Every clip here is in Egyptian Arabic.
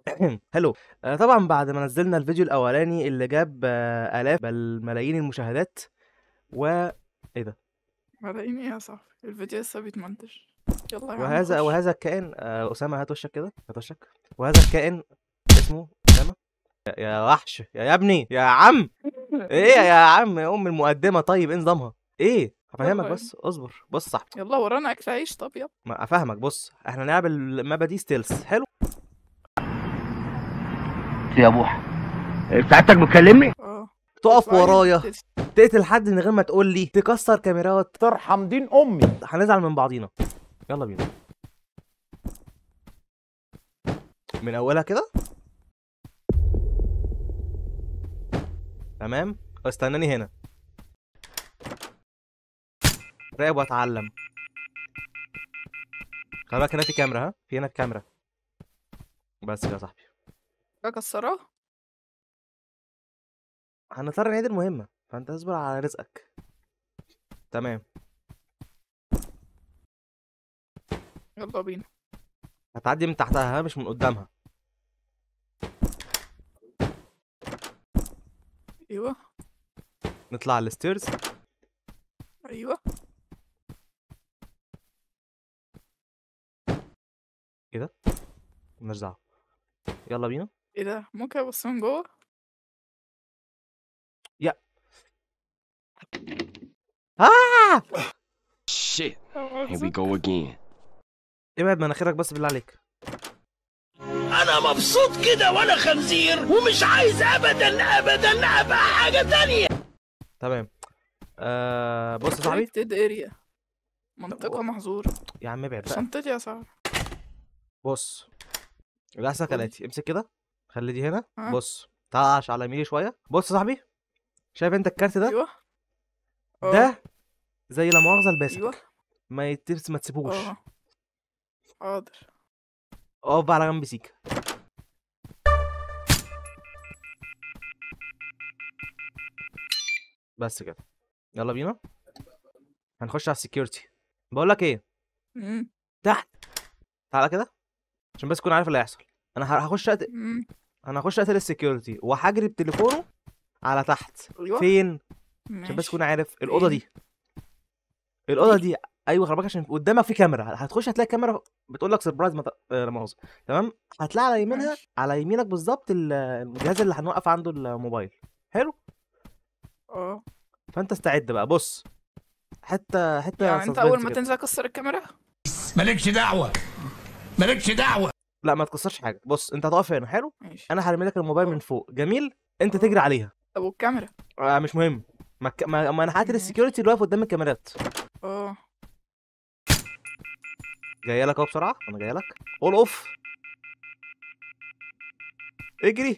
حلو آه، طبعا بعد ما نزلنا الفيديو الاولاني اللي جاب آه، الاف بل ملايين المشاهدات و ملايين ايه يا صاحبي الفيديو لسه بيتمنتج يلا يا عم وهذا خش. وهذا الكائن آه، اسامه هات وشك كده هات وشك وهذا الكائن اسمه اسامه يا- يا وحش يا يا ابني يا عم ايه يا عم يا ام المقدمه طيب ايه نظامها ايه هفهمك يلا بس اصبر بص يا صاحبي يلا ورانا اكل عيش طب يلا ما افهمك بص احنا نلعب المابا دي ستيلز حلو يا بوحة سعادتك بتكلمني؟ اه تقف اسمعني. ورايا تقتل حد من غير ما تقول لي تكسر كاميرات ترحم دين امي هنزعل من بعضينا يلا بينا من اولها كده تمام استناني هنا راقب واتعلم خلي بالك هنا في كاميرا ها في هنا كاميرا بس كده يا صاحبي اكسرها هنضطر نعيد المهمة فانت اصبر على رزقك تمام يلا بينا هتعدي من تحتها ها مش من قدامها ايوه نطلع على الستيرز ايوه مالناش دعوة يلا بينا ايه ده ممكن ابص من جوه آه! Shit, لا here we مؤاخذة. go again. ابعد مناخيرك بس بالله عليك انا مبسوط كده وانا خنزير ومش عايز ابدا ابدا ابقى حاجة تانية تمام آه بص يا صاحبي Protected area منطقة محظورة يا عم ابعد بقى شنطتي يا صاحبي بص الأحسن قولي. كالاتي امسك كده خلي دي هنا ها؟ بص تعالش على يميني شوية بص يا صاحبي شايف انت الكارت ده ايوه آه، ده زي لا مؤاخذة الباسك ايوه ما يترس ما تسيبوش اه حاضر اقف بقى على جنب سيكا بس كده يلا بينا هنخش على السكيورتي بقول لك ايه مم، تحت تعالى كده عشان بس تكون عارف اللي هيحصل انا ه- هخش أقتل... مم، انا هخش اقتل السكيورتي وهجري بتليفونه على تحت ايوه فين عشان بس ماشي تكون عارف الاوضه فين؟ دي الاوضه دي؟ دي ايوه خلي بالك عشان قدامك في كاميرا هتخش هتلاقي كاميرا بتقول لك سربرايز مت... آه، لا مؤاخذه تمام هتلاقي على يمينها ماشي. على يمينك بالظبط ال- الجهاز اللي هنوقف عنده الموبايل حلو اه فانت استعد بقى بص حته حته يعني انت suspense اول ما كده. تنزل اكسر الكاميرا مالكش دعوة مالكش دعوة لا ما تكسرش حاجه بص انت هتقف هنا حلو ماشي انا هرمي لك الموبايل من اه. فوق جميل انت اه. تجري عليها طب والكاميرا آه مش مهم ما, ك... ما... ما انا هقتل ماشي. السكيورتي اللي واقف قدام الكاميرات اه جايه لك اهو بسرعه انا جايه لك اول اوف اجري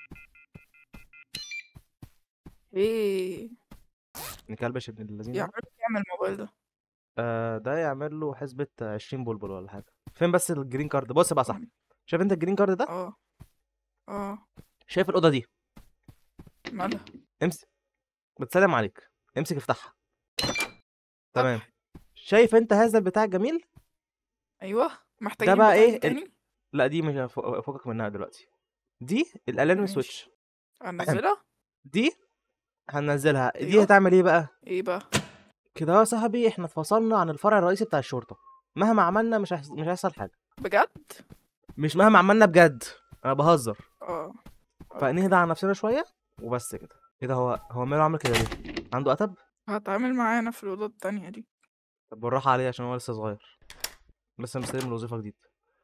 ايه نكلبش ابن الذين يعمل يعمل الموبايل ده آه ده يعمل له حسبة 20 بلبل ولا حاجة فين بس الجرين كارد بص بقى يا صاحبي شايف انت الجرين كارد ده اه اه شايف الأوضة دي مالها امسك بتسلم عليك امسك افتحها تمام شايف انت هذا البتاع الجميل ايوه محتاجين بقى بتاع إيه دي ال- تاني لا دي مش فو- فوقك منها دلوقتي دي الالارم ماشي. سويتش انزلها دي هننزلها دي أيوة. هتعمل ايه بقى ايه بقى كده يا صاحبي احنا اتفصلنا عن الفرع الرئيسي بتاع الشرطة مهما عملنا مش هيحص- مش هيحصل حاجة بجد مش مهما عملنا بجد انا بهزر اه فنهدى على نفسنا شويه وبس كده كده هو هو ماله عامل كده ليه عنده قتب هتعامل معانا في الأوضة التانية دي طب بالراحه عليه عشان هو لسه صغير لسه مستلم الوظيفه جديد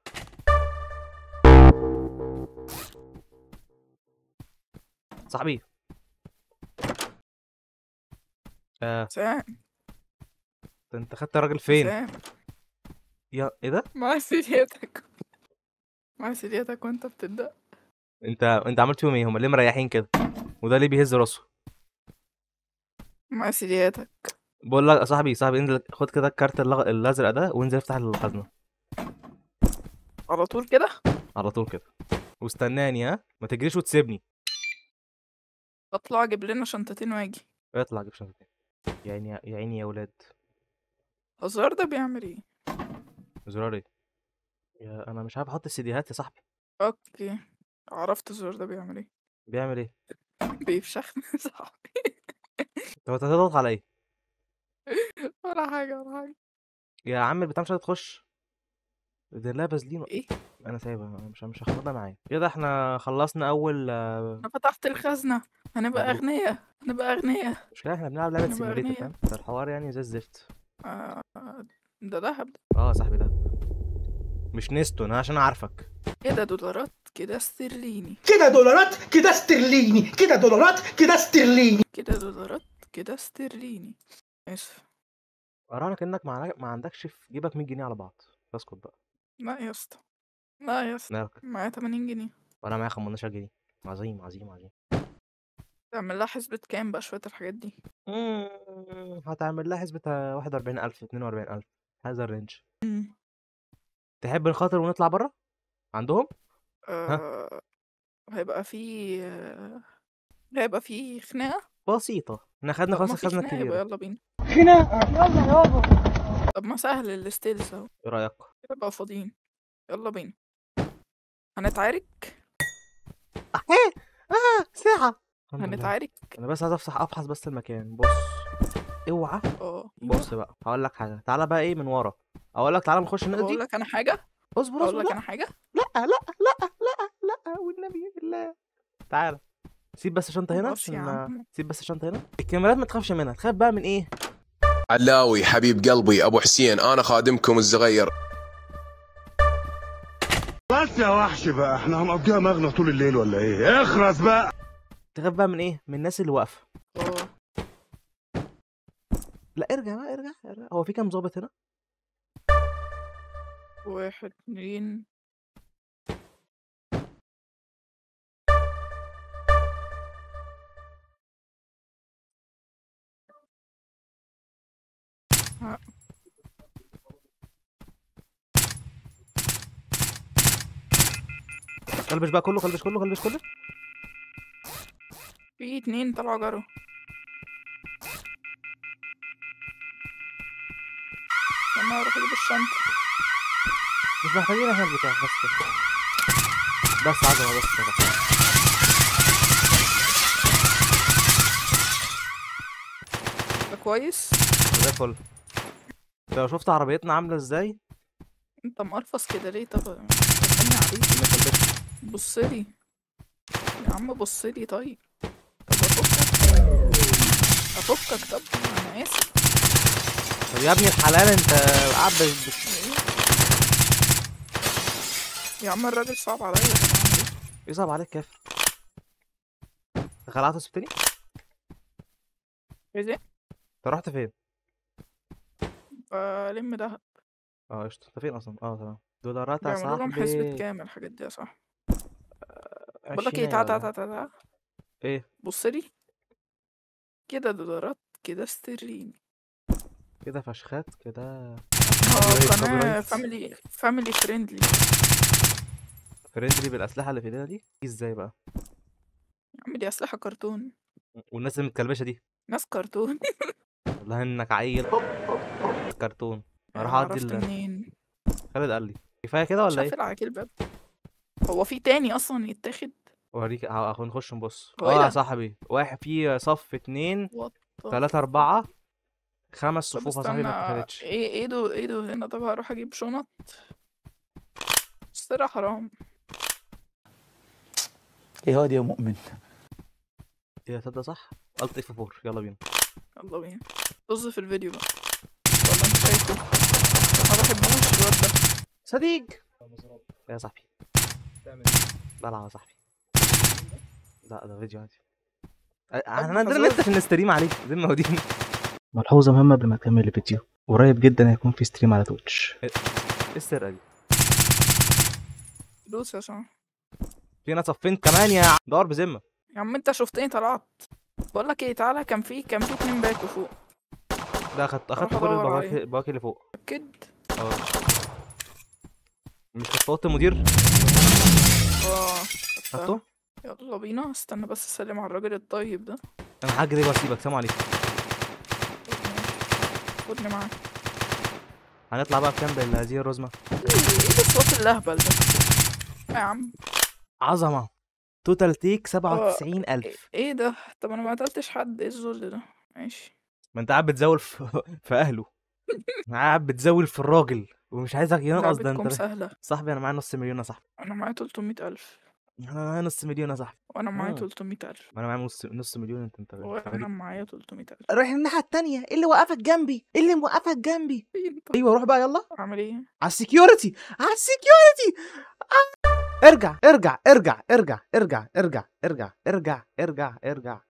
صاحبي آه سام ده انت خدت الراجل فين سام يا ايه ده مع سيديتك مع سيديتك وانت بتبدأ انت انت عملت فيهم ايه هم ليه مريحين كده وده ليه بيهز راسه مع سيديتك بقول لك يا صاحبي صاحبي انزل خد كده الكارت اللغ- الازرق ده وانزل افتح الخزنه على طول كده على طول كده واستناني ها ما تجريش وتسيبني اطلع اجيب لنا شنطتين واجي اطلع جيب شنطتين يا عيني يا عيني يا ولاد الزرار ده بيعمل ايه زرار ايه يا انا مش عارف احط السيديهات يا صاحبي اوكي عرفت الزر ده بيعمل ايه بيعمل ايه بيفشخني صاحبي طب انت هتضغط على ايه ولا حاجة ولا حاجة يا عم البتاع مش هتخش ده لا بازلين ايه انا سايبها أنا مش مش هاخدها معايا كده احنا خلصنا اول آه، انا فتحت الخزنة هنبقى مبروك. اغنياء هنبقى اغنياء مشكلة احنا بنلعب لعبة نبقى سيميوليتر أغنياء. فاهم فالحوار يعني زي الزفت آه، ده دهب ده. اه يا صاحبي ده مش نستو انا عشان عارفك ايه ده دولارات كده استرليني كده دولارات كده استرليني كده دولارات كده استرليني كده دولارات كده استرليني اسف ارانا كانك ما ما عندكش في جيبك 100 جنيه على بعض اسكت بقى لا يا اسطى لا يا اسطى نرك معايا 80 جنيه وانا معايا 15 جنيه عظيم عظيم عظيم تعمل لها حسبة كام بقى شوية الحاجات دي مم، هتعمل لها حسبة 41000 42000 هذا الرينج مم. تحب نخاطر ونطلع بره عندهم آه هيبقى في آه، هيبقى في خناقة بسيطة احنا خدنا طب خلاص ما في الخزنة خناقة يبقى الكبيرة يلا بينا خناقه طب ما سهل الستيلز اهو ايه رأيك يبقى فاضيين يلا بينا هنتعارك ايه اه ساعة الحمد لله. هنتعارك انا بس عايز افتح ابحث بس المكان بص اوعى اه بص بقى هقول لك حاجة تعالى بقى ايه من ورا اقول لك تعالى نخش النقطة اقول دي لك انا حاجة اصبر اقول اصبر لك لا انا حاجة لا لا لا لا لا والنبي بالله تعالى سيب بس الشنطة هنا خلاص يا عشان عم سيب بس الشنطة هنا الكاميرات ما تخافش منها تخاف بقى من ايه علاوي حبيب قلبي ابو حسين انا خادمكم الصغير بس يا وحش بقى احنا هنقضيها مغنى طول الليل ولا ايه اخرس بقى تخاف بقى من ايه من الناس اللي واقفة اه لا ارجع بقى ارجع, ارجع. هو في كام ظابط هنا واحد اتنين ها، كلبش بقى كله كلبش كله كلبش كله في اتنين طلعوا جروا انا اروح اجيب الشنطة مش محتاجين احنا البتاع بس كده بس عظمة بس كده ده كويس زي الفل انت لو شفت عربيتنا عاملة ازاي انت مقرفص كده ليه طب طمني عليك ما كلبش بصلي يا عم بصلي طيب طب افكك افكك طب انا اسف طب يا ابني الحلال انت قاعد بت- بت- يا عم الراجل صعب عليا طب أعمل إيه؟ يصعب عليك كيف انت خلعت وسبتني ايه ده انت رحت فين بلم دهب اه قشطة انت فين اصلا اه تمام دولارات يا بيعملوا لهم حسبة صاحبي كام الحاجات دي يا صاحبي بقول لك عشرين ايه تعال تعال ولا- تعال تعال ايه بص لي كده دولارات كده استرليني كده فشخات كده اه copyright، قناة copyright. فاميلي فاميلي فريندلي فريندلي بالاسلحه اللي في ايدينا دي دي ازاي بقى يا عم دي اسلحة كرتون والناس المتكلبشه دي ناس كرتون والله انك عيل كرتون اروح عرفت اعدي ال- منين خالد قال لي كفايه كده ولا شاف ايه العاكل الباب هو في تاني اصلا يتاخد اوريك ه- هخ- نخش نبص هو إيه اه يا ده؟ صاحبي واحد في صف اتنين وات تلاتة أربعة خمس طب صفوف يا صاحبي ما استنى اتخدتش ايه ايه دو ايه دو هنا طب هروح اجيب شنط السرعة حرام ايه هادي يا مؤمن ايه تصدق صح قلت اف 4 يلا بينا يلا بينا طز في الفيديو بقى ولا انت شايفه ما بحبوش الواد ده صديق يا صاحبي بلعب يا صاحبي لا ده فيديو عادي أ- احنا عندنا حضرتك- نت عشان نستريم عليه ذمة ودين ملحوظة مهمة قبل ما تكمل الفيديو قريب جدا هيكون في ستريم على تويتش ايه السرقة دي؟ دوس يا صاحبي فينا صفين كمان يا ع- دور بذمة يا عم انت شفتني طلعت بقول لك ايه تعالى كان في كان في اتنين باكوا فوق ده اخدت اخدت أروح كل أدور البواكي عليه. البواكي اللي فوق اكد اه مش كانت في اوضه المدير اه خدته يلا بينا استنى بس اسلم على الراجل الطيب ده انا هجري واسيبك سلام عليكم خدني معاك هنطلع بقى بكام بالهزير الرزمة ايه ايه الصوت اللهبل ده يا عم عظمة توتال تيك 97000 ايه ده طب انا ما قتلتش حد ايه الذل ده ماشي ما انت قاعد بتزول في, في اهله قاعد بتزول في الراجل ومش عايزك ينقص ده لعبتكم انت سهلة صاحبي انا معايا نص مليون يا صاحبي انا معايا 300 الف انا معايا نص مليون يا صاحبي وانا معايا آه. 300 الف ما انا معايا نص نص مليون انت انت وانا غريب. معايا 300 الف روح الناحيه التانية ايه اللي وقفك جنبي ايه اللي موقفك جنبي فين طب ايوه روح بقى يلا اعمل ايه على السكيورتي على السكيورتي آه. ارجع ارجع ارجع ارجع ارجع ارجع ارجع ارجع ارجع ارجع